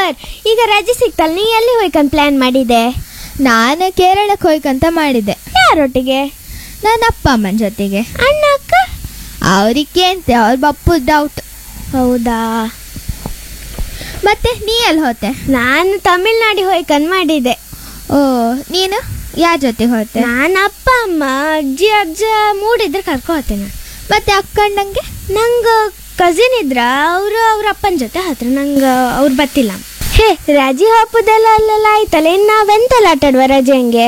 Super ಈಗ ರಜೆ ಸಿಕ್ತಲ್ಲ ನೀ ಎಲ್ಲಿ ಹೋಯ್ಕಂತ ಪ್ಲಾನ್ ಮಾಡಿದೆ ನಾನು ಕೇರಳಕ್ಕೆ ಹೋಯ್ಕಂತ ಮಾಡಿದ್ದೆ ಯಾರೊಟ್ಟಿಗೆ ನನ್ನ ಅಪ್ಪ ಅಮ್ಮನ ಜೊತೆಗೆ ಅಣ್ಣ ಅಕ್ಕ ಅವ್ರಿಗೆ ಅಂತೆ ಅವ್ರ ಬಪ್ಪು ಡೌಟ್ ಹೌದಾ ಮತ್ತೆ ನೀ ಎಲ್ಲಿ ಹೋತೆ ನಾನು ತಮಿಳ್ನಾಡಿಗೆ ಹೋಯ್ಕಂತ ಮಾಡಿದ್ದೆ ಓ ನೀನು ಯಾರ ಜೊತೆ ಹೋತೆ ನಾನು ಅಪ್ಪ ಅಮ್ಮ ಅಜ್ಜಿ ಅಜ್ಜ ಮೂಡಿದ್ರೆ ಕರ್ಕೊ ಹೋಗ್ತೇನೆ ಮತ್ತೆ ಅಕ್ಕಂಡಂಗೆ ನಂಗೆ ಕಸಿನ್ ಇದ್ರ ಅವರು ಅವ್ರ ಅಪ್ಪನ ಜೊತೆ ಹತ್ರ ನಂಗೆ ಅವ್ರು ಬತ್ತಿಲ್ಲ ಹೇ ರಜೆ ಹಬ್ಬದೆಲ್ಲ ಅಲ್ಲೆಲ್ಲ ಆಯ್ತಲ್ಲ ಇನ್ನು ನಾವೆಂತೆಲ್ಲ ಆಟಾಡುವ ರಜೆ ಹಂಗೆ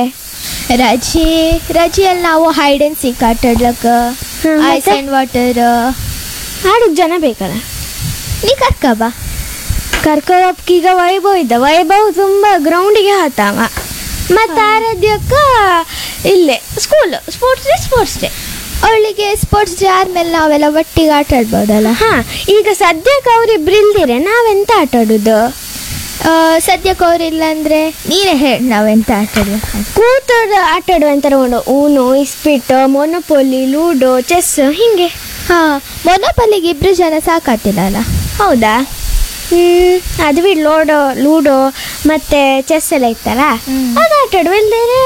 ರಜೆ ರಜೆಯಲ್ಲಿ ನಾವು ಹೈಡ್ ಅಂಡ್ ಸೀಕ್ ಆಟಾಡ್ಲಕ್ಕ ಹ್ಮ್, ಐಸ್ ಮತ್ತೆ? ಅಂಡ್ ವಾಟರ್ ಆಡೋಕ್ ಜನ ಬೇಕಲ್ಲ ನೀ ಕರ್ಕ ಬಾ ಕರ್ಕೊಳಪ್ಕೀಗ ವೈಭವ್ ಇದ್ದ ವೈಭವ್ ತುಂಬ ಗ್ರೌಂಡಿಗೆ ಹತ್ತಾವ ಮತ್ತು ಆರಾಧ್ಯಕ್ಕ ಇಲ್ಲೇ school sports day sports day ಅವಳಿಗೆ ಸ್ಪೋರ್ಟ್ಸ್ ಡೇ ಆದ್ಮೇಲೆ ನಾವೆಲ್ಲ ಒಟ್ಟಿಗೆ ಆಟ ಆಡ್ಬೋದಲ್ಲ ಹಾಂ ಈಗ ಸದ್ಯಕ್ಕೆ ಅವ್ರಿಬ್ರು ಇಲ್ದಿರೆ ನಾವೆಂತ ಆಟ ಆಡೋದು ಆ, ಸದ್ಯಕ್ಕೆ ಅವ್ರಿಲ್ಲ ಅಂದ್ರೆ ನೀನೇ ಹೇಳಿ ನಾವೆಂತ ಆಟ ಆಡ್ಬೇಕು ಕೂತದ ಆಟ ಆಡುವಂತ ತಗೊಂಡು ಊನು ಇಸ್ಪಿಟ್ ಮೊನೊಪೊಲಿ ಲೂಡೋ ಚೆಸ್ ಹಿಂಗೆ ಹಾ ಮೊನಪಲ್ಲಿಗೆ ಇಬ್ರು ಜನ ಸಾಕಾತಿಲ್ಲ ಹೌದಾ ಹ್ಞೂ ಅದು ಬಿಡು ಲೂಡೋ ಲೂಡೋ ಮತ್ತು ಚೆಸ್ ಎಲ್ಲ ಇತ್ತಲ್ಲ ಹ್ಮ್. ಅದು ಆಟ ಆಡುವ ಇಲ್ದಿರೆ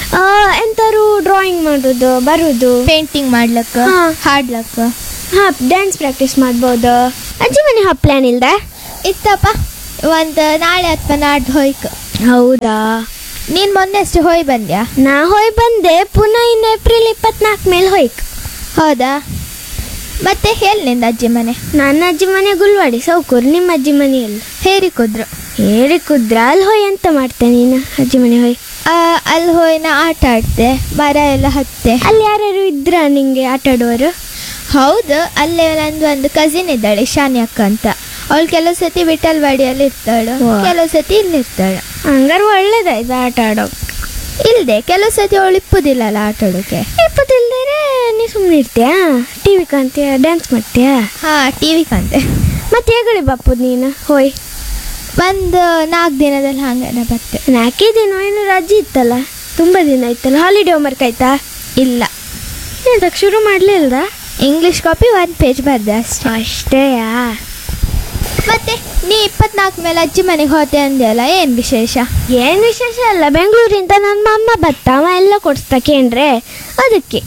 ಎಂತಾರು ಡ್ರಾಯಿಂಗ್ ಮಾಡೋದು ಬರೋದು ಪೇಂಟಿಂಗ್ ಮಾಡ್ಲಕ್ಕ ಹಾ. ಹಾಡ್ಲಕ್ಕ ಹಾಂ ಡ್ಯಾನ್ಸ್ ಪ್ರಾಕ್ಟೀಸ್ ಮಾಡ್ಬೋದು ಅಜ್ಜಿ ಮನೆ ಹಾಂ ಪ್ಲ್ಯಾನ್ ಇಲ್ದ ಇತ್ತಪ್ಪ ಒಂದು ನಾಳೆ ಅಥವಾ ನಾಡ್ದು ಹೋಯ್ಕ ಹೌದಾ ನೀನು ಮೊನ್ನೆ ಅಷ್ಟು ಹೋಯ್ ಬಂದ್ಯಾ ನಾ ಹೋಯ್ ಬಂದೆ ಪುನಃ ಇನ್ನು ಏಪ್ರಿಲ್ ಇಪ್ಪತ್ನಾಲ್ಕು ಮೇಲೆ ಹೋಯ್ಕ್ ಹೌದಾ ಮತ್ತೆ ಹೇಳಿ ನಿಂದ ಅಜ್ಜಿ ಮನೆ ನನ್ನ ಅಜ್ಜಿ ಮನೆ ಗುಲ್ವಾಡಿ ಸೌಕೂರು ನಿಮ್ಮ ಅಜ್ಜಿ ಮನೆಯಲ್ಲಿ ಹೇರಿ ಕುದ್ರು ಹೇಳಿ ಕುದ್ರ ಅಲ್ಲಿ ಹೋಯ್ ಎಂತ ಮಾಡ್ತೆ ನೀನು ಅಜ್ಜಿ ಮನೆ ಹೋಯ್ ಆ, ಅಲ್ಲಿ ಹೋಯ್ ನಾ ಆಟ ಆಡ್ತೆ ಮರ ಎಲ್ಲ ಹತ್ತೆ ಅಲ್ಲಿ ಯಾರ್ಯಾರು ಇದ್ರ ನಿಂಗೆ ಆಟ ಆಡುವವರು ಹೌದು ಅಲ್ಲೇ ನಂದು ಒಂದು ಕಸಿನ್ ಇದ್ದಾಳೆ ಶಾನಿ ಅಕ್ಕ ಅಂತ ಅವಳು ಕೆಲವು ಸತಿ ವಿಠಲ್ವಾಡಿಯಲ್ಲಿ ಇರ್ತಾಳು ವಾ. ಕೆಲವು ಸತಿ ಇಲ್ಲಿ ಇರ್ತಾಳೆ ಹಂಗಾರೆ ಒಳ್ಳೇದಾಯ್ತು ಆಟ ಆಡೋಕೆ ಇಲ್ದೆ ಕೆಲವು ಸತಿ ಅವಳು ಇಪ್ಪುದಿಲ್ಲಲ್ಲ ಆಟ ಆಡೋಕೆ ಇಪ್ಪತ್ತಿಲ್ದೇನೆ ನೀ ಸುಮ್ಮನೆ ಇರ್ತೀಯಾ ಟಿ ವಿ ಕಾಣ್ತೀಯ ಡ್ಯಾನ್ಸ್ ಮಾಡ್ತೀಯಾ ಹಾ ಟಿವಿ ಕಂತೆ ಮತ್ತೆ ಹೇಗಳಿ ಬಾಪುದ್ ನೀನು ಹೋಯ್ ಒಂದು ನಾಲ್ಕು ದಿನದಲ್ಲಿ ಹಂಗನ ಬತ್ತೆ ನಾಲ್ಕೇ ದಿನ ಏನು ರಜೆ ಇತ್ತಲ್ಲ ತುಂಬ ದಿನ ಇತ್ತಲ್ಲ ಹಾಲಿಡೇ ಹೋಮ್ವರ್ಕ್ ಆಯ್ತಾ ಇಲ್ಲ ಅದಕ್ಕೆ ಶುರು ಮಾಡಲಿಲ್ದ ಇಂಗ್ಲಿಷ್ ಕಾಪಿ ಒಂದು ಪೇಜ್ ಬರ್ದೆ ಅಷ್ಟೇ ಅಷ್ಟೇಯಾ ಮತ್ತೆ ನೀ ಇಪ್ಪತ್ನಾಲ್ಕು ಮೇಲೆ ಅಜ್ಜಿ ಮನೆಗೆ ಹೋತೆ ಅಂದ್ಯಲ್ಲ ಏನು ವಿಶೇಷ ಏನು ವಿಶೇಷ ಅಲ್ಲ ಬೆಂಗಳೂರಿಂದ ನನ್ನ ಅಮ್ಮ ಬತ್ತ ಅವ ಎಲ್ಲ ಕೊಡಿಸ್ತಾ ಕೇಂದ್ರೆ ಅದಕ್ಕೆ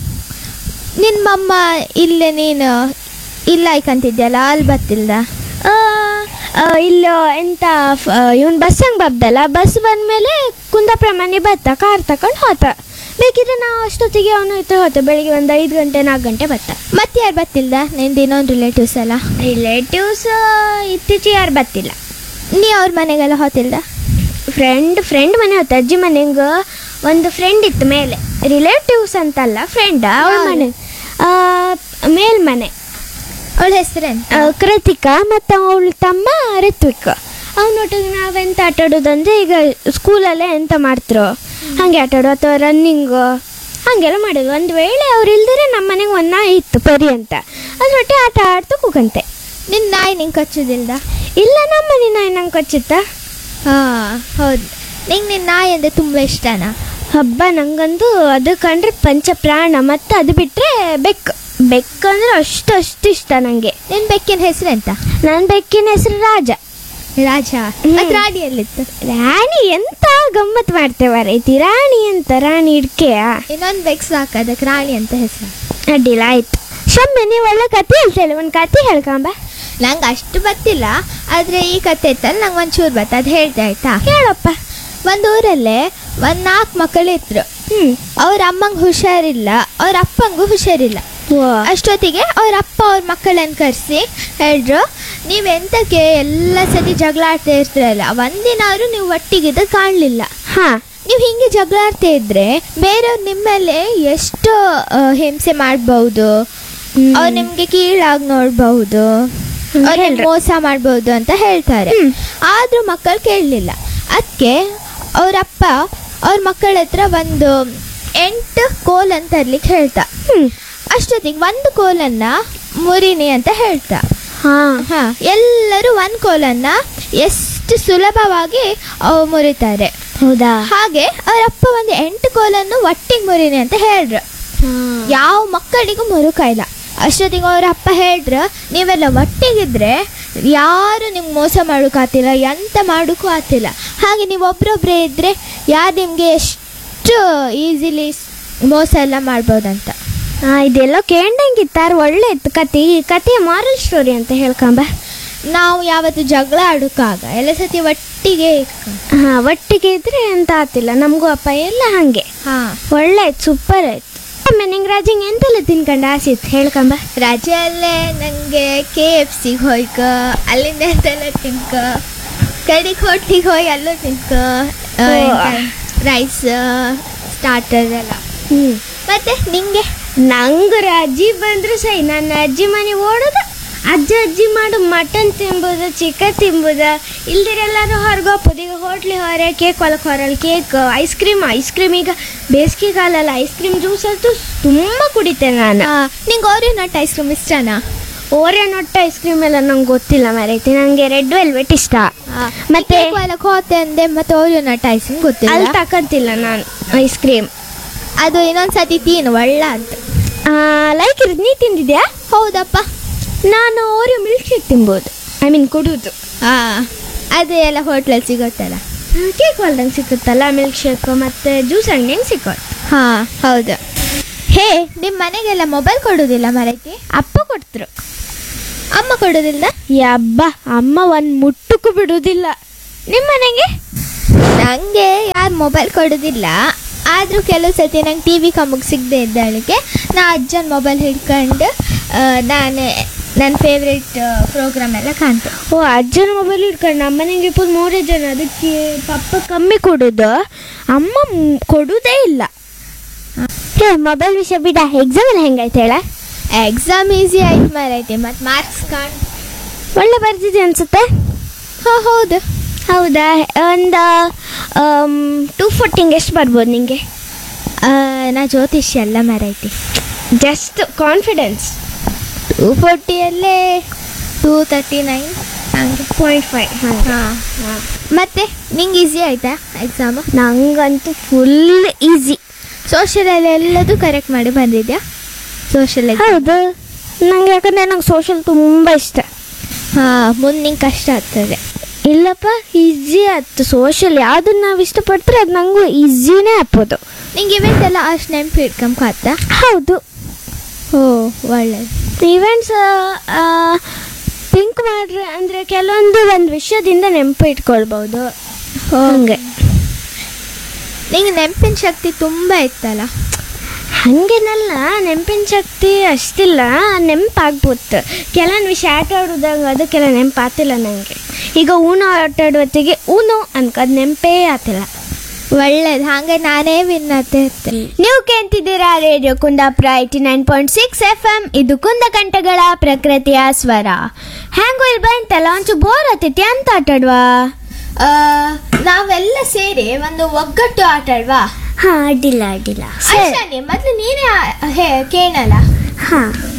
ನಿಮ್ಮಮ್ಮ ಇಲ್ಲೇ ನೀನು ಇಲ್ಲ ಐಕಂತಿದ್ಯಲ್ಲ ಅಲ್ಲಿ ಬತ್ತಿಲ್ದ ಆ, ಆ, ಇಲ್ಲ ಎಂತ ಇವನ್ ಬಸ್ ಹಂಗೆ ಬಬ್ದಲ್ಲ ಬಸ್ ಬಂದ್ಮೇಲೆ ಕುಂದಾಪುರ ಮನೆ ಬತ್ತ ಕಾರ್ ತಕೊಂಡು ಹೋತ ಬೇಕಿದ್ರೆ ನಾವು ಅಷ್ಟೊತ್ತಿಗೆ ಅವನು ಇತ್ತು ಹೋತ ಬೆಳಿಗ್ಗೆ ಒಂದು ಐದು ಗಂಟೆ ನಾಲ್ಕು ಗಂಟೆ ಬತ್ತ ಮತ್ತೆ ಯಾರು ಬತ್ತಿಲ್ದ ನಿಂದು ಇನ್ನೊಂದು ರಿಲೇಟಿವ್ಸ್ ಎಲ್ಲ ರಿಲೇಟಿವ್ಸ್ ಇತ್ತೀಚೆಗೆ ಯಾರು ಬತ್ತಿಲ್ಲ ನೀ ಅವ್ರ ಮನೆಗೆಲ್ಲ ಹೋತಿಲ್ದ ಫ್ರೆಂಡ್ ಫ್ರೆಂಡ್ ಮನೆ ಹೋತ ಅಜ್ಜಿ ಮನೆಗೆ ಒಂದು ಫ್ರೆಂಡ್ ಇತ್ತು ಮೇಲೆ ರಿಲೇಟಿವ್ಸ್ ಅಂತಲ್ಲ ಫ್ರೆಂಡ್ ಅವಳ ಯಾರು? ಮನೆ ಆ, ಮೇಲ್ಮನೆ ಅವಳ ಹೆಸರೇನು ಆ, ಕೃತಿಕಾ ಮತ್ತು ಅವಳ ತಮ್ಮ ರಿತ್ವಿಕ್ ಅವನೊಟ್ಟಿಗೆ ನಾವೆಂತ ಆಟ ಆಡೋದಂದ್ರೆ ಈಗ ಸ್ಕೂಲಲ್ಲೇ ಎಂತ ಮಾಡ್ತಿರೋ ಹಾಗೆ ಆಟ ಆಡೋ ಅಥವಾ ರನ್ನಿಂಗು ಹಾಗೆಲ್ಲ ಮಾಡೋದು ಒಂದು ವೇಳೆ ಅವ್ರು ಇಲ್ದಿರೆ ನಮ್ಮ ಮನೆಗೆ ಒಂದು ನಾಯಿ ಇತ್ತು ಪರಿ ಅಂತ ಅದ್ರೊಟ್ಟೆ ಆಟ ಆಡ್ತಾ ಕೂಗಂತೆ ನಿನ್ನ ನಾಯಿ ನಿಂಗೆ ಕಚ್ಚೋದಿಲ್ದ ಇಲ್ಲ ನಮ್ಮ ಮನೆ ನಾಯಿ ನಂಗೆ ಕೊಚ್ಚಿತ್ತ ಹಾಂ ಹೌದು ನಿಂಗೆ ನಿನ್ನ ನಾಯಿ ಅಂದರೆ ತುಂಬ ಇಷ್ಟನಾ ಹಬ್ಬ ನಂಗಂದು ಅದು ಕಂಡ್ರೆ ಪಂಚ ಪ್ರಾಣ ಮತ್ತು ಅದು ಬಿಟ್ಟರೆ ಬೆಕ್ಕು ಬೆಕ್ಕು ಅಂದರೆ ಅಷ್ಟು ಅಷ್ಟು ಇಷ್ಟ ನನಗೆ ನಿನ್ನ ಬೆಕ್ಕಿನ ಹೆಸರೆಂತ ನನ್ನ ಬೆಕ್ಕಿನ ಹೆಸರು ರಾಜ ರಾಜ ಹ್ಮ್. ಅದು ರಾಣಿಯಲ್ಲಿತ್ತು ರಾಣಿ ಎಂತ ಗಮ್ಮತ್ ಮಾಡ್ತೇವ ರೈತಿ ರಾಣಿ ಅಂತ ರಾಣಿ ಇಡ್ಕೆಯ ಇನ್ನೊಂದು ಬೆಕ್ ಸಾಕು ಅದಕ್ಕೆ ರಾಣಿ ಅಂತ ಹೆಸರು ಅಡ್ಡಿಲ್ಲ ಆಯ್ತು ಶೊಮ್ಮೆ ನೀವು ಒಳ್ಳೆ ಕತೆ ಹೇಳ್ತೇನೆ ಒಂದು ಕತೆ ಹೇಳ್ಕೊಂಬ ನಂಗೆ ಅಷ್ಟು ಗೊತ್ತಿಲ್ಲ ಆದರೆ ಈ ಕತೆ ಇತ್ತಲ್ಲ ನಂಗೆ ಒಂಚೂರು ಬತ್ತ ಅದು ಹೇಳ್ದೆ ಆಯ್ತಾ ಹೇಳಪ್ಪ ಒಂದು ಊರಲ್ಲೇ ಒಂದು ನಾಲ್ಕು ಮಕ್ಕಳು ಇದ್ರು ಹ್ಞೂ ಅವ್ರ ಅಮ್ಮಂಗೆ ಹುಷಾರಿಲ್ಲ ಅವ್ರ ಅಪ್ಪಂಗೂ ಹುಷಾರಿಲ್ಲ ಅಷ್ಟೊತ್ತಿಗೆ ಅವ್ರ ಅಪ್ಪ ಅವ್ರ ಮಕ್ಕಳನ್ನು ಕರೆಸಿ ಹೇಳಿದ್ರು ನೀವೆಂತಕ್ಕೆ ಎಲ್ಲ ಸತಿ ಜಗಳ ಆಡ್ತಾ ಇರ್ತೀರಲ್ಲ ಒಂದಿನಾದ್ರು ನೀವು ಒಟ್ಟಿಗಿದ್ದು ಕಾಣಲಿಲ್ಲ ಹಾಂ ನೀವು ಹಿಂಗೆ ಜಗಳ ಆಡ್ತಾ ಇದ್ರೆ ಬೇರೆಯವ್ರು ನಿಮ್ಮ ಮೇಲೆ ಎಷ್ಟು ಆ, ಹಿಂಸೆ ಮಾಡ್ಬಹುದು ಹ್ಮ್. ಅವ್ರು ನಿಮ್ಗೆ ಕೀಳಾಗಿ ನೋಡ್ಬಹುದು ಹ್ಮ್, ಅವ್ರು ಹೇಳ್ರು. ಮೋಸ ಮಾಡ್ಬಹುದು ಅಂತ ಹೇಳ್ತಾರೆ ಹ್ಮ್. ಆದ್ರೂ ಮಕ್ಕಳು ಕೇಳಲಿಲ್ಲ ಅದಕ್ಕೆ ಅವರಪ್ಪ ಅವ್ರ ಮಕ್ಕಳ ಹತ್ರ ಒಂದು ಎಂಟು ಕೋಲ್ ಅಂತ ತರ್ಲಿಕ್ಕೆ ಹೇಳ್ತಾ ಹ್ಞೂ ಅಷ್ಟೊತ್ತಿಗೆ ಒಂದು ಕೋಲನ್ನ ಮುರಿನಿ ಅಂತ ಹೇಳ್ತಾ ಹಾಂ ಹಾ ಎಲ್ಲರೂ ಒಂದು ಕೋಲನ್ನ ಎಷ್ಟು ಸುಲಭವಾಗಿ ಅವು ಮುರಿತಾರೆ ಹೌದಾ ಹಾಗೆ ಅವರಪ್ಪ ಒಂದು ಎಂಟು ಕೋಲನ್ನು ಒಟ್ಟಿಗೆ ಮುರಿನಿ ಅಂತ ಹೇಳ್ರು ಯಾವ ಮಕ್ಕಳಿಗೂ ಮುರುಕಾಯಿಲ್ಲ ಅಷ್ಟೊತ್ತಿಗೆ ಅವ್ರ ಅಪ್ಪ ಹೇಳ್ರು ನೀವೆಲ್ಲ ಒಟ್ಟಿಗಿದ್ರೆ ಯಾರು ನಿಮ್ಗೆ ಮೋಸ ಮಾಡೋಕೆ ಆತಿಲ್ಲ ಎಂತ ಮಾಡೋಕ್ಕೂ ಆತಿಲ್ಲ ಹಾಗೆ ನೀವು ಒಬ್ರೊಬ್ಬರೇ ಇದ್ದರೆ ಯಾರು ನಿಮಗೆ ಎಷ್ಟು ಈಸಿಲಿ ಮೋಸ ಎಲ್ಲ ಮಾಡ್ಬೋದಂತ ಆ, ಇದೆಲ್ಲ ಕೇಂಡಂಗಿತ್ತಾರ ಒಳ್ಳೆ ಇತ್ತು ಕತೆ ಈ ಕತೆಯ ಮಾರಲ್ ಸ್ಟೋರಿ ಅಂತ ಹೇಳ್ಕೊಂಬ ನಾವು ಯಾವತ್ತು ಜಗಳ ಆಡೋಕ್ಕಾಗ ಎಲ್ಲ ಸತಿ ಒಟ್ಟಿಗೆ ಹಾ ಒಟ್ಟಿಗೆ ಇದ್ರೆ ಎಂತ ಆತಿಲ್ಲ ನಮಗೂ ಅಪ್ಪ ಎಲ್ಲ ಹಂಗೆ ಹಾಂ ಒಳ್ಳೆ ಆಯ್ತು ಸೂಪರ್ ಆಯ್ತು ಒಮ್ಮೆ ನಿಂಗೆ ರಾಜಂಗೆ ಎಂತೆಲ್ಲ ತಿನ್ಕೊಂಡು ಆಸೆ ಇತ್ತು ಹೇಳ್ಕೊಂಬ ರಜೆಯಲ್ಲೇ ನನಗೆ ಕೆ ಎಫ್ ಸಿಗೆ ಹೋಯ್ಕ ಅಲ್ಲಿಂದ ಎಂತೆಲ್ಲ ತಿನ್ಕ ಕಡೆಗೆ ಹೋಟ್ಲಿಗೆ ಹೋಗಿ ಅಲ್ಲೂ ತಿನ್ಕ ಓ. ರೈಸ್ ಸ್ಟಾರ್ಟರ್ ಎಲ್ಲ ಹ್ಞೂ ಮತ್ತೆ ನಿಂಗೆ ನಂಗೆ ಅಜ್ಜಿ ಬಂದ್ರೆ ಸೈ ನನ್ನ ಅಜ್ಜಿ ಮನೆ ಓಡೋದು ಅಜ್ಜ ಅಜ್ಜಿ ಮಾಡು ಮಟನ್ ತಿಂಬೋದು ಚಿಕನ್ ತಿಂಬೋದು ಇಲ್ದಿರೆಲ್ಲರೂ ಹೊರಗೆ ಹೋಗ್ಬೋದು ಈಗ ಹೋಟ್ಲಿ ಹೊರ ಕೇಕ್ ಹೊಲಕ್ಕೆ ಹೊರಲ್ cake ice cream ice cream ಈಗ ಬೇಸಿಗೆಗಾಲಲ್ಲ ಐಸ್ ಕ್ರೀಮ್ ಜ್ಯೂಸ್ ಅಂತೂ ತುಂಬ ಕುಡಿತೇನೆ ನಾನು ಆ, ನಿಂಗೆ ಓರಿಯೋ ನಟ್ ಐಸ್ ಕ್ರೀಮ್ ಇಷ್ಟನಾ ಓರೆ ನೊಟ್ಟ ಐಸ್ ಕ್ರೀಮ್ ಎಲ್ಲ ನಂಗೆ ಗೊತ್ತಿಲ್ಲ ಮರೈತಿ ನನಗೆ ರೆಡ್ ವೆಲ್ವೆಟ್ ಇಷ್ಟ ಮತ್ತೆ ಎಲ್ಲ ಕೋತೆ ಅಂದೆ ಮತ್ತೆ ಓರಿಯೋ ನಟ್ ಐಸ್ ಕ್ರೀಮ್ ಅಲ್ಲಿ ಗೊತ್ತಿಲ್ಲ ತಕಂತಿಲ್ಲ ನಾನು ಐಸ್ ಕ್ರೀಮ್ ಅದು ಇನ್ನೊಂದು ಸತಿ ತೀನು ಒಳ್ಳ ಅಂತ ಲೈಕ್ ಇರೋದು ನೀ ತಿಂದಿದ್ಯಾ ಹೌದಪ್ಪ ನಾನು ಓರಿಯೋ ಮಿಲ್ಕ್ ಶೇಕ್ ತಿನ್ಬೋದು ಐ ಮೀನ್ ಕುಡಿಯೋದು ಹಾಂ ಅದು ಎಲ್ಲ ಹೋಟ್ಲಲ್ಲಿ ಸಿಗುತ್ತಲ್ಲ ಕೇಕ್ ಹೊಲ್ದಂಗೆ ಸಿಕ್ಕುತ್ತಲ್ಲ ಮಿಲ್ಕ್ ಶೇಕ್ ಮತ್ತು ಜ್ಯೂಸ್ ಅಂಗಡಿಯಂಗೆ ಸಿಕ್ಕೋದು ಹಾಂ ಹೌದು ಹೇ ನಿಮ್ಮ ಮನೆಗೆಲ್ಲ ಮೊಬೈಲ್ ಕೊಡೋದಿಲ್ಲ ಮರೈತಿ ಅಪ್ಪ ಕೊಡ್ತರು ಅಮ್ಮ ಕೊಡೋದಿಲ್ಲ ಯಬ್ಬ ಅಮ್ಮ ಒಂದು ಮುಟ್ಟಕ್ಕೂ ಬಿಡುವುದಿಲ್ಲ ನಿಮ್ಮ ಮನೆಗೆ ನನಗೆ ಯಾರು ಮೊಬೈಲ್ ಕೊಡೋದಿಲ್ಲ ಆದರೂ ಕೆಲವು ಸತಿ ನಂಗೆ ಟಿ ವಿ ಕಮ್ಮಗೆ ಸಿಗದೆ ಇದ್ದಾಳಿಗೆ ನಾ ಅಜ್ಜನ ಮೊಬೈಲ್ ಹಿಡ್ಕೊಂಡು ನಾನು ನನ್ನ ಫೇವ್ರೆಟ್ ಪ್ರೋಗ್ರಾಮ್ ಎಲ್ಲ ಕಾಣ್ತೆ ಓ ಅಜ್ಜನ ಮೊಬೈಲ್ ಇಟ್ಕೊಂಡು ನಮ್ಮ ಮನೆಗೆ ಇಪ್ಪತ್ತು ಮೂರೇ ಜನ ಅದಕ್ಕೆ ಪಪ್ಪ ಕಮ್ಮಿ ಕೊಡೋದು ಅಮ್ಮ ಮ್- ಕೊಡುವುದೇ ಇಲ್ಲ ಹೇ ಮೊಬೈಲ್ ವಿಷಯ ಬಿಡ ಎಕ್ಸಾಮ್ ಎಲ್ಲ ಹೆಂಗಾಯ್ತು ಹೇಳ ಎಕ್ಸಾಮ್ ಈಸಿ ಆಯ್ತು ಮಾರೈತಿ ಮತ್ತು ಮಾರ್ಕ್ಸ್ ಕಾಣ್ ಒಳ್ಳೆ ಬರ್ತಿದೆ ಅನ್ಸುತ್ತೆ ಹಾಂ ಹೌದು ಹೌದಾ ಒಂದು ಟೂ ಫೋರ್ಟಿಂಗ್ ಎಷ್ಟು ಬರ್ಬೋದು ನಿಂಗೆ ಆ, ನಾ ಜ್ಯೋತಿಷ್ಯ ಎಲ್ಲ ಮಾರೈತಿ ಜಸ್ಟ್ ಕಾನ್ಫಿಡೆನ್ಸ್ ಟೂ ಫೋರ್ಟಿಯಲ್ಲೇ ಟೂ ತರ್ಟಿ ನೈನ್ ಹಂಗೆ ಪಾಯಿಂಟ್ ಫೈವ್ ಹಾಂ ಮತ್ತೆ ನಿಂಗೆ ಈಸಿ ಆಯ್ತಾ ಎಕ್ಸಾಮು ನಂಗಂತೂ ಫುಲ್ ಈಸಿ ಸೋಷಿಯಲಲ್ಲಿ ಎಲ್ಲದೂ ಕರೆಕ್ಟ್ ಮಾಡಿ ಬಂದಿದ್ಯಾ ಸೋಷಿಯಲ್ ಹೌದು ನಂಗೆ ಯಾಕಂದ್ರೆ ನಂಗೆ ಸೋಷಲ್ ತುಂಬ ಇಷ್ಟ ಹಾಂ ಮುಂದೆ ನಿಂಗೆ ಕಷ್ಟ ಆಗ್ತದೆ ಇಲ್ಲಪ್ಪ ಈಸಿ ಆಯ್ತು ಸೋಷಲ್ ಯಾವ್ದನ್ನ ನಾವು ಇಷ್ಟಪಡ್ತಾರೆ ಅದು ನಂಗೂ ಈಸಿನೇ ಹಾಕ್ಬೋದು ನಿಂಗೆ ಇವೆಂಟ್ ಎಲ್ಲ ಅಷ್ಟು ನೆನಪು ಇಟ್ಕೊಂಬತ್ತ ಹೌದು ಓ ಒಳ್ಳೇದು ಇವೆಂಟ್ಸ್ ಥಿಂಕ್ ಮಾಡ್ರೆ ಅಂದರೆ ಕೆಲವೊಂದು ಒಂದು ವಿಷಯದಿಂದ ನೆನಪು ಇಟ್ಕೊಳ್ಬೋದು ಹಂಗೆ ನಿಂಗೆ ನೆನಪಿನ ಶಕ್ತಿ ತುಂಬ ಇತ್ತಲ್ಲ ಹಂಗೇನಲ್ಲ ನೆನಪಿನ ಶಕ್ತಿ ಅಷ್ಟಿಲ್ಲ ನೆನಪಾಗ್ಬೋದು ಕೆಲವೊಂದು ವಿಷಯ ಆಟ ಆಡೋದಾಗ ಅದಕ್ಕೆಲ್ಲ ನೆನಪಾತಿಲ್ಲ ನನಗೆ ಈಗ ಊನೋ ಆಟ ಆಡುವತ್ತಿಗೆ ಊನೋ ಅನ್ಕೋದು ನೆನಪೇ ಆತಿಲ್ಲ ಒಳ್ಳೇದು ಹಾಗೆ ನಾನೇ ವಿನ್ ಆಗ್ತಾ ಇರ್ತೇನೆ ನೀವು ಕೇಳ್ತಿದ್ದೀರಾ radio Kundapura eighty nine point six F M ಇದು ಕುಂದಕಂಠಗಳ ಪ್ರಕೃತಿಯ ಸ್ವರ ಹ್ಯಾಂಗೋ ಇಲ್ಲಿ ಬಂತಲ್ಲ ಒಂಚೂರು ಬೋರ್ ಆತೈತಿ ಅಂತ ಆಟಾಡ್ವಾ ನಾವೆಲ್ಲ ಸೇರಿ ಒಂದು ಒಗ್ಗಟ್ಟು ಆಟ ಆಡ್ವಾ ಹಾ ಅಡ್ಡಿಲ್ಲ ಅಡ್ಡಿಲ್ಲ ಐಶಾನಿ ಮೊದಲು ನೀನೇ ಆ- ಹೇ ಕೇಳಲ್ಲ ಹಾ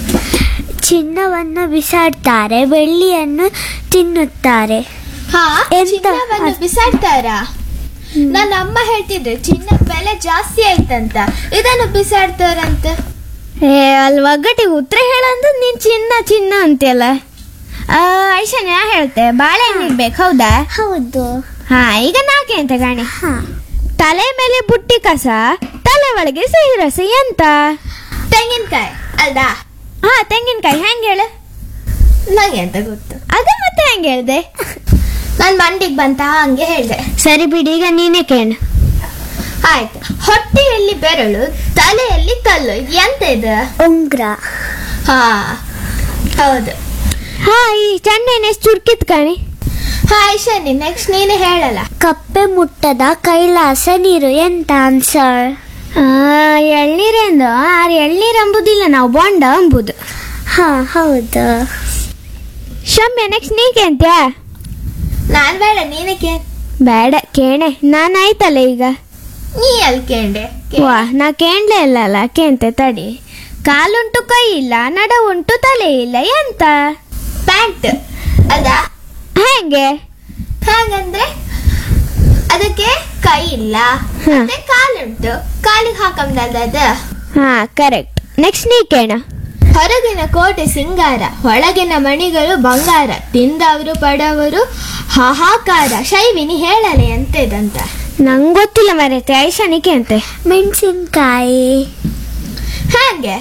ಚಿನ್ನವನ್ನು ಬಿಸಾಡ್ತಾರೆ ಬೆಳ್ಳಿಯನ್ನು ತಿನ್ನುತ್ತಾರೆ ಹಾ ಎಂತ? ಚಿನ್ನವನ್ನು ಬಿಸಾಡ್ತಾರ ನನ್ನ ಅಮ್ಮ ಹೇಳ್ತಿದ್ರು ಚಿನ್ನದ ಬೆಲೆ ಜಾಸ್ತಿ ಆಯ್ತಂತ ಇದನ್ನು ಬಿಸಾಡ್ತಾರಂತ ಏ ಅಲ್ಲಿ ಒಗ್ಗಟ್ಟಿಗೆ ಉತ್ತರ ಹೇಳಂದ್ರೆ ನೀನು ಚಿನ್ನ ಚಿನ್ನ ಅಂತೆಲ್ಲ ಐಶನ್ ಯಾ ಹೇಳ್ತೆ ಬಾಳೆಹಣ್ಣು ಇರ್ಬೇಕು ಹೌದಾ ಹೌದು ಹಾ ಈಗ ನಾಕೆ ಅಂತ ಕಾಣಿ ಹಾ ತಲೆ ಮೇಲೆ ಬುಟ್ಟಿ ಕಸ ತಲೆ ಒಳಗೆ ಸಿಹಿ ರಸ ಎಂತ ತೆಂಗಿನಕಾಯಿ ಅಲ್ದಾ ಹಾ ತೆಂಗಿನಕಾಯಿ ಹೆಂಗ್ ಹೇಳು ನಂಗೆ ಅಂತ ಗೊತ್ತು ಅದ ಮತ್ತೆ ಹೆಂಗ್ ಹೇಳ್ದೆ ನನ್ ಮಂಡಿಗೆ ಬಂತ ಹಂಗೆ ಹೇಳ್ದೆ ಸರಿ ಬಿಡಿ ಈಗ ನೀನೇ ಕೇಳು ಆಯ್ತು ಹೊಟ್ಟೆಯಲ್ಲಿ ಬೆರಳು ತಲೆಯಲ್ಲಿ ಕಲ್ಲು ಎಂತ ಇದು ಉಂಗ್ರ ಹಾ ಹೌದು ಹಾ ಈ ಚೆಂಡೆನ ಎಷ್ಟು ಚುರ್ಕಿತ್ ಕಾಣಿ ಹಾ ಐಶಾನಿ ನೆಕ್ಸ್ಟ್ ನೀನೇ ಹೇಳಲ್ಲ ಕಪ್ಪೆ ಮುಟ್ಟದ ಕೈಲಾಸ ನೀರು ಎಂತ ಆನ್ಸರ್ ಎಳ್ನೀರೆಂದು ಆರು ಎಳ್ನೀರು ಅಂಬುದಿಲ್ಲ ನಾವು ಬಾಂಡ ಅಂಬುದು ಹಾ ಹೌದು ಶಮ್ಯ ನೆಕ್ಸ್ಟ್ ನೀಕೆ ಅಂತ್ಯಾ ನಾನ್ ಬೇಡ ನೀನೇ ಕೇ ಬೇಡ ಕೇಣೆ ನಾನು ಆಯ್ತಲ್ಲ ಈಗ ನೀ ಅಲ್ಲಿ ಕೇಂಡೆ ವಾ ನಾ ಕೇಂಡ್ಲೆ ಇಲ್ಲಲ್ಲ ಕೇಂತೆ ತಡಿ ಕಾಲುಂಟು ಕೈ ಇಲ್ಲ ನಡ ಉಂಟು ತಲೆ ಇಲ್ಲ ಎಂತ ಪ್ಯಾಂಟ್ ಅದಾ ಹೆಂಗೆ ಹಾಗಂದ್ರೆ ಅದಕ್ಕೆ ಕೈ ಇಲ್ಲ ಹಾ. ಮತ್ತೆ ಕಾಲುಂಟು ಕಾಲಿಗೆ ಹಾಕಂದಲ್ಲ ಅದ ಹಾ ಕರೆಕ್ಟ್ ನೆಕ್ಸ್ಟ್ ನೀ ಕೇಣ ಹೊರಗಿನ ಕೋಟೆ ಸಿಂಗಾರ ಒಳಗಿನ ಮಣಿಗಳು ಬಂಗಾರ ತಿಂದವರು ಪಡವರು ಹಾಹಾಕಾರ ಶೈವಿನಿ ಹೇಳಲೆ ಅಂತೆದಂತ ನಂಗೆ ಗೊತ್ತಿಲ್ಲ ಮರೈತೆ ಐಶಾನಿಕೆ ಅಂತೆ ಮೆಣಸಿನ್ಕಾಯಿ ಹಾಗೆ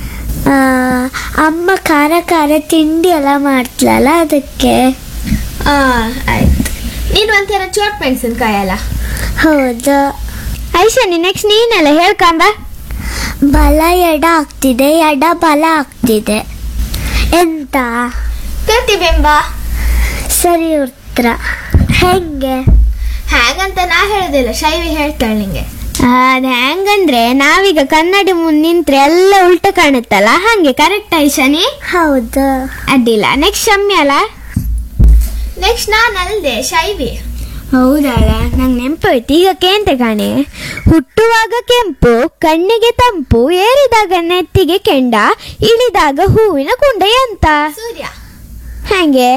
ಅಮ್ಮ ಖಾರ ಖಾರ ತಿಂಡಿ ಎಲ್ಲ ಮಾಡ್ತಲಲ್ಲ ಅದಕ್ಕೆ ಆ ಆಯ್ತು ನೀನು ಒಂಥರ ಚೋಟ್ ಮೆಣಸಿನ್ಕಾಯಿ ಅಲ್ಲ ಹೌದು ಐಶಾನಿ ನೆಕ್ಸ್ಟ್ ನೀನೆಲ್ಲ ಹೇಳ್ಕೊಂಬ ಬಲ ಎಡ ಆಗ್ತಿದೆ ಎಡ ಬಲ ಆಗ್ತಿದೆ ಎಂತ ಪ್ರತಿಬಿಂಬ ಸರಿ ಉತ್ತರ ಹೆಂಗೆ ಹಾಗಂತ ನಾ ಹೇಳೋದಿಲ್ಲ ಶೈವಿ ಹೇಳ್ತಾಳೆ ನಿಂಗೆ ಅದ್ ಹೆಂಗಂದ್ರೆ ನಾವೀಗ ಕನ್ನಡಿ ಮುಂದೆ ನಿಂತ್ರೆ ಎಲ್ಲ ಉಲ್ಟ ಕಾಣುತ್ತಲ್ಲ ಹಂಗೆ ಕರೆಕ್ಟ್ ಐಶಾನಿ ಹೌದು ಅಡ್ಡಿಲ್ಲ ನೆಕ್ಸ್ಟ್ ಶಮ್ಯ ಅಲ್ಲ ನೆಕ್ಸ್ಟ್ ನಾನು ಅಲ್ದೆ ಶೈವಿ ಹೌದಲ್ಲ ನಂಗೆ ನೆನಪಾಯ್ತು ಈಗ ಕೇಂತೆ ಕಾಣೆ ಹುಟ್ಟುವಾಗ ಕೆಂಪು ಕಣ್ಣಿಗೆ ತಂಪು ಏರಿದಾಗ ನೆತ್ತಿಗೆ ಕೆಂಡ ಇಳಿದಾಗ ಹೂವಿನ ಕುಂಡ ಎಂತ ಸೂರ್ಯ ಹಂಗೆ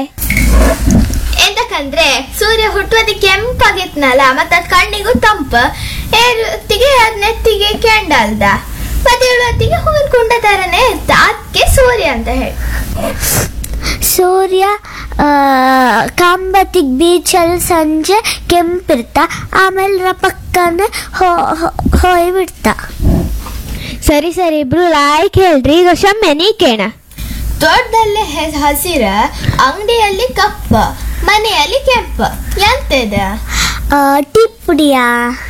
ಎಂತಕಂದ್ರೆ ಸೂರ್ಯ ಹುಟ್ಟುವತಿ ಕೆಂಪಾಗಿತ್ನಲ್ಲ ಮತ್ತೆ ಅದ್ ಕಣ್ಣಿಗೂ ತಂಪು ಏರುತ್ತಿಗೆ ಅದ್ ನೆತ್ತಿಗೆ ಕೆಂಡಲ್ದ ಮತ್ತೆ ಇಳುವತ್ತಿಗೆ ಹೂವಿನ ಕುಂಡ ತರನೇ ಇರ್ತ ಅದಕ್ಕೆ ಸೂರ್ಯ ಅಂತ ಹೇಳಿ ಸೂರ್ಯ ಕಾಂಬತ್ತಿಗೆ ಬೀಚಲ್ಲಿ ಸಂಜೆ ಕೆಂಪಿರ್ತ ಆಮೇಲೆ ಪಕ್ಕನೆ ಹೋಯ್ ಬಿಡ್ತ ಸರಿ ಸರಿ ಇಬ್ರು ಲಾಯ್ಕ್ ಹೇಳ್ರಿ ಈಗ ಶಮ್ಯ ನೀ ಕೇಣ ತೋಟದಲ್ಲಿ ಹೆ- ಹಸಿರ ಅಂಗಡಿಯಲ್ಲಿ ಕಪ್ಪ ಮನೆಯಲ್ಲಿ ಕೆಂಪ ಎಂತದ ಟಿಪ್ಪುಡಿಯಾ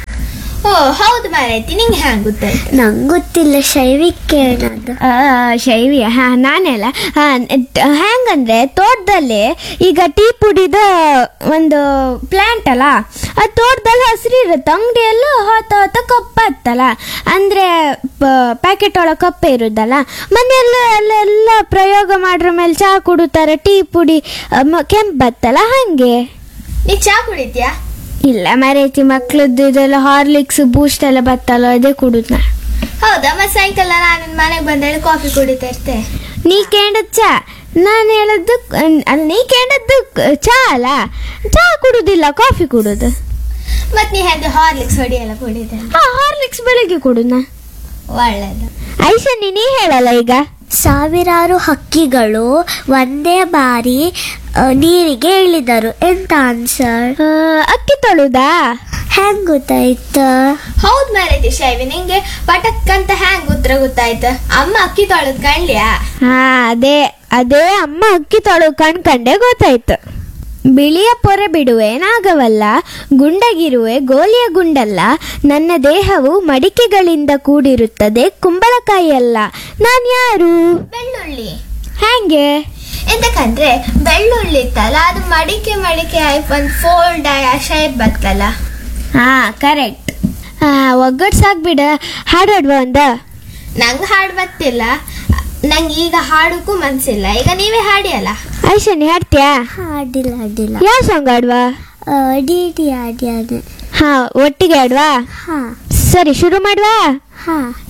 ಓ ಹೌದು ಮಾರೈತಿ ನಿಂಗೆ ಹ್ಯಾಂಗ ಗೊತ್ತಾಯ್ತು ನಂಗೆ ಗೊತ್ತಿಲ್ಲ ಶೈವಿಕ್ಕೆ ಏನದು ಆ, ಶೈವಿಯ ಹಾ ನಾನೆಲ್ಲ ಹಾ ಹೆಂಗಂದ್ರೆ ತೋಟದಲ್ಲಿ ಈಗ ಟೀ ಪುಡಿದ ಒಂದು ಪ್ಲಾಂಟ್ ಅಲ್ಲ ಆ ತೋಟದಲ್ಲಿ ಹಸಿರು ಇರುತ್ತೆ ಅಂಗಡಿಯಲ್ಲೂ ಹೊತ್ತ ಹೊತ್ತ ಕಪ್ಪ ಹತ್ತಲ್ಲ ಅಂದ್ರೆ ಪ್ಯಾಕೆಟ್ ಒಳಗೆ ಕಪ್ಪೆ ಇರುದಲ್ಲ ಮನೆಯಲ್ಲ ಅಲ್ಲೆಲ್ಲ ಪ್ರಯೋಗ ಮಾಡ್ರ ಮೇಲೆ ಚಹಾ ಕುಡುತ್ತಾರೆ ಟೀ ಪುಡಿ ಕೆಂಪು ಬತ್ತಲ್ಲ ಹಂಗೆ ನೀ ಚಾ ಕುಡಿದ್ಯಾ ಇಲ್ಲ ಮರೇತಿ ಮಕ್ಳದ್ದು ಇದೆಲ್ಲ ಹಾರ್ಲಿಕ್ಸ್ ಬೂಸ್ಟ್ ಎಲ್ಲ ಬತ್ತಲ್ಲ ಅದೇ ಕುಡುದ್ ನಾ ಹೌದಾ ಮತ್ತೆ ಸಾಯಂಕಾಲ ನಾನು ಮನೆಗೆ ಬಂದೇಳಿ ಕಾಫಿ ಕುಡಿತಾ ಇರ್ತೆ ನೀ ಕೇಂಡದ್ ಚಾ ನಾನು ಹೇಳದ್ದು ಅಲ್ಲ ನೀ ಕೇಂಡದ್ದು ಚಾ ಅಲ್ಲ ಚಾ ಕುಡುದಿಲ್ಲ ಕಾಫಿ ಕುಡುದು ಮತ್ ನೀ ಹೇಳ್ದೆ ಹಾರ್ಲಿಕ್ಸ್ ಹೊಡಿಯಲ್ಲ ಕುಡಿದೆ ಹಾ ಹಾರ್ಲಿಕ್ಸ್ ಬೆಳಿಗ್ಗೆ ಕುಡುದ್ನ ಒಳ್ಳೇದು ಐಶನಿ ನೀ ಹೇಳಲ್ಲ ಈಗ ಸಾವಿರಾರು ಹಕ್ಕಿಗಳು ಒಂದೇ ಬಾರಿ ಆ, ನೀರಿಗೆ ಇಳಿದರು ಎಂತ ಆನ್ಸರ್ ಆ, ಅಕ್ಕಿ ತೊಳುದಾ ಹೆಂಗ್ ಗೊತ್ತಾಯ್ತು ಹೌದ್ ಮಾರೈತಿ ಶೈವಿ ನಿಂಗೆ ಪಟಕ್ ಅಂತ ಹ್ಯಾಂಗ್ ಉತ್ತರ ಗೊತ್ತಾಯ್ತು ಅಮ್ಮ ಅಕ್ಕಿ ತೊಳೆದ್ ಕಣ್ಲ್ಯಾ ಹಾ ಅದೇ ಅದೇ ಅಮ್ಮ ಅಕ್ಕಿ ತೊಳು ಕಣ್ಕಂಡೆ ಗೊತ್ತಾಯ್ತು ಬಿಳಿಯ ಪೊರೆ ಬಿಡುವೆ ನಾಗವಲ್ಲ ಗುಂಡಗಿರುವೆ ಗೋಲಿಯ ಗುಂಡಲ್ಲ ನನ್ನ ದೇಹವು ಮಡಿಕೆಗಳಿಂದ ಕೂಡಿರುತ್ತದೆ ಕುಂಬಳಕಾಯಿಯಲ್ಲ ನಾನು ಯಾರು ಬೆಳ್ಳುಳ್ಳಿ ಹ್ಯಾಂಗೆ ಎಂತಕಂದ್ರೆ ಬೆಳ್ಳುಳ್ಳಿ ಇತ್ತಲ್ಲ ಅದು ಮಡಿಕೆ ಮಡಿಕೆ ಆಗಿ ಒಂದ್ ಫೋಲ್ಡ್ ಆಗಿ ಆ ಶೇಪ್ ಬತ್ತಲ್ಲ ಹಾ ಕರೆಕ್ಟ್ ಒಗ್ಗಟ್ಸಾಕ್ಬಿಡ ಹಾಡಾಡ್ವ ಒಂದ ನಂಗೆ ಹಾಡು ಬತ್ತಿಲ್ಲ ನಂಗೆ ಈಗ ಹಾಡಕ್ಕೂ ಮನ್ಸಿಲ್ಲ ಈಗ ನೀವೇ ಹಾಡಿ ಅಲ್ಲ ಐಶನಿ ಹಾಡ್ತೀಯಾ ಅಡ್ಡಿಲ್ಲ ಅಡ್ಡಿಲ್ಲ ಯಾವ ಸಾಂಗ್ ಆಡ್ವಾ ಡಿ ಡಿ ಆಡ್ಯಾನೆ ಹಾ ಒಟ್ಟಿಗೆ ಆಡ್ವಾ ಹಾ ಸರಿ ಶುರು ಮಾಡ್ವಾ ಹಾ